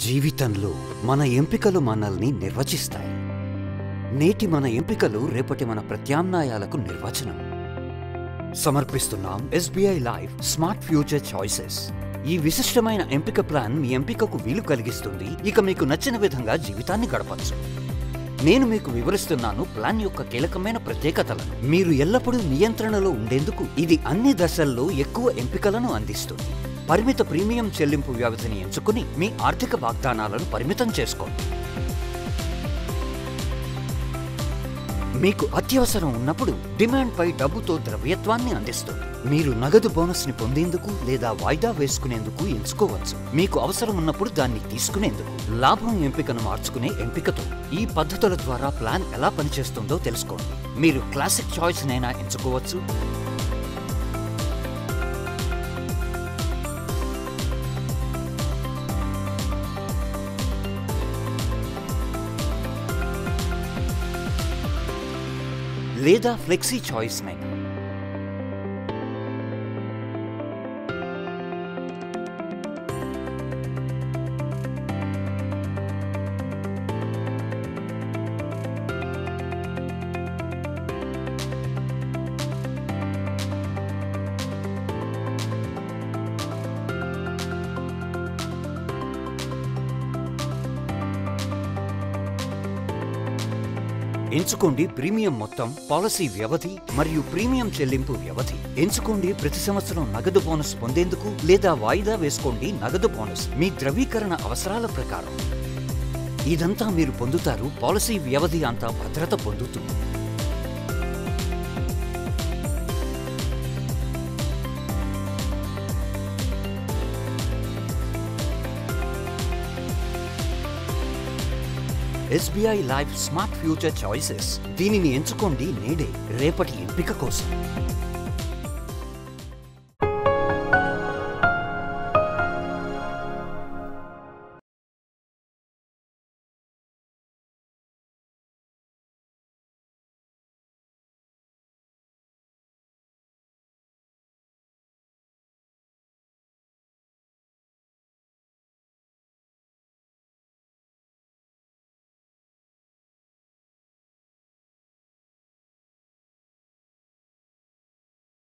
జీవితంలో మన ఎంపికలు మనల్ని నిర్వచిస్తాయి నేటి మన ఎంపికలు రేపటి మన ప్రత్యామ్నాయాలకు నిర్వచనం సమర్పిస్తున్నాం SBI life smart future choices ఈ విశిష్టమైన ఎంపిక ప్లాన్ మీ ఎంపికకు వీలు కలిగిస్తుంది ఇక మీకు నచ్చిన విధంగా జీవితాన్ని గడపచ్చు నేను మీకు వివరిస్తున్నాను ప్లాన్ యొక్క కీలకమైన ప్రత్యేకతలను మీరు ఎల్లప్పుడూ నియంత్రణలో ఉండేందుకు ఇది అన్ని దశల్లో ఎక్కువ ఎంపికలను అందిస్తుంది పరిమిత ప్రీమియం చెల్లింపు వ్యవధిని ఎంచుకుని మీ ఆర్థిక వాగ్దానాలను పరిమితం చేసుకోండి మీకు అత్యవసరం ఉన్నప్పుడు డిమాండ్ పై డబ్బుతో ద్రవ్యత్వాన్ని అందిస్తుంది మీరు నగదు బోనస్ ని పొందేందుకు లేదా వాయిదా వేసుకునేందుకు ఎంచుకోవచ్చు మీకు అవసరం ఉన్నప్పుడు దాన్ని తీసుకునేందుకు లాభం ఎంపికను మార్చుకునే ఎంపికతో ఈ పద్ధతుల ద్వారా ప్లాన్ ఎలా పనిచేస్తుందో తెలుసుకోండి మీరు క్లాసిక్ చాయిస్ నైనా ఎంచుకోవచ్చు లేదా ఫ్లెక్సీ చాయిస్ నైనా ఎంచుకోండి ప్రీమియం మొత్తం పాలసీ వ్యవధి మరియు ప్రీమియం చెల్లింపు వ్యవధి ఎంచుకోండి ప్రతి సంవత్సరం నగదు బోనస్ పొందేందుకు లేదా వాయిదా వేసుకోండి నగదు బోనస్ మీ ద్రవీకరణ అవసరాల ప్రకారం ఇదంతా మీరు పొందుతారు పాలసీ వ్యవధి అంతా భద్రత పొందుతూ SBI life smart future choices దీనిని ఎంచుకోండి నేడే రేపటి ఎంపిక కోసం